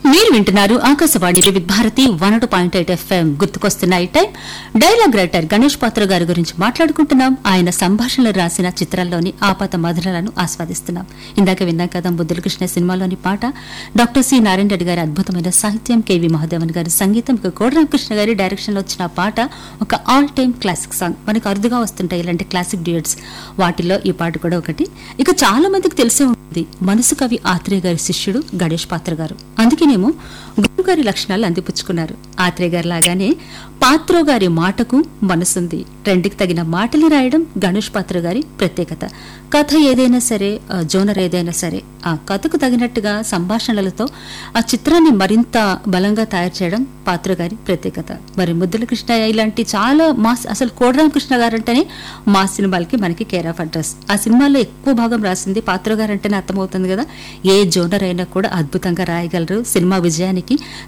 మీరు వింటున్నారు Akashvani Vividh Bharati one two point eight FM గుర్తుకొస్తున్న ఈ టైం డైలాగ్ రైటర్ గణేష్ పాత్ర గారి గురించి మాట్లాడుకుంటున్నాం ఆయన సంభాషణలు రాసిన చిత్రాల్లోని ఆపాత మధురాలను ఆస్వాదిస్తున్నాం ఇందాక విన్నాం కదా బుద్ధుల కృష్ణ సినిమాలోని పాట డాక్టర్ సి నారాయణ రెడ్డి గారి అద్భుతమైన సాహిత్యం కేవి మహాదేవన్ గారి సంగీతం ఇక కోడరామకృష్ణ గారి డైరెక్షన్ లో వచ్చిన పాట ఒక ఆల్ టైమ్ క్లాసిక్ సాంగ్ మనకు అరుదుగా వస్తుంటాయి ఇలాంటి క్లాసిక్ డ్యూయట్స్ వాటిల్లో ఈ పాట కూడా ఒకటి ఇక చాలా మందికి తెలిసే ఉంటుంది మనసు కవి ఆత్రేయ గారి శిష్యుడు గణేష్ పాత్ర గారు అందుకేనేమో గురువు గారి లక్షణాలు అందిపుచ్చుకున్నారు ఆత్రేయ గారి లాగానే పాత్రో గారి మాటకు మనసుంది ట్రెండ్కి తగిన మాటలు రాయడం గణేష్ పాత్ర గారి ప్రత్యేకత కథ ఏదైనా సరే ఆ జోనర్ ఏదైనా సరే ఆ కథకు తగినట్టుగా సంభాషణలతో ఆ చిత్రాన్ని మరింత బలంగా తయారు చేయడం పాత్ర గారి ప్రత్యేకత మరి ముద్దుల కృష్ణయ్య ఇలాంటి చాలా మాస్ అసలు కోడరామ కృష్ణ గారు అంటేనే మా సినిమాలకి మనకి కేర్ ఆఫ్ అడ్రస్ ఆ సినిమాలో ఎక్కువ భాగం రాసింది పాత్ర గారు అంటేనే అర్థమవుతుంది కదా ఏ జోనర్ అయినా కూడా అద్భుతంగా రాయగలరు సినిమా విజయానికి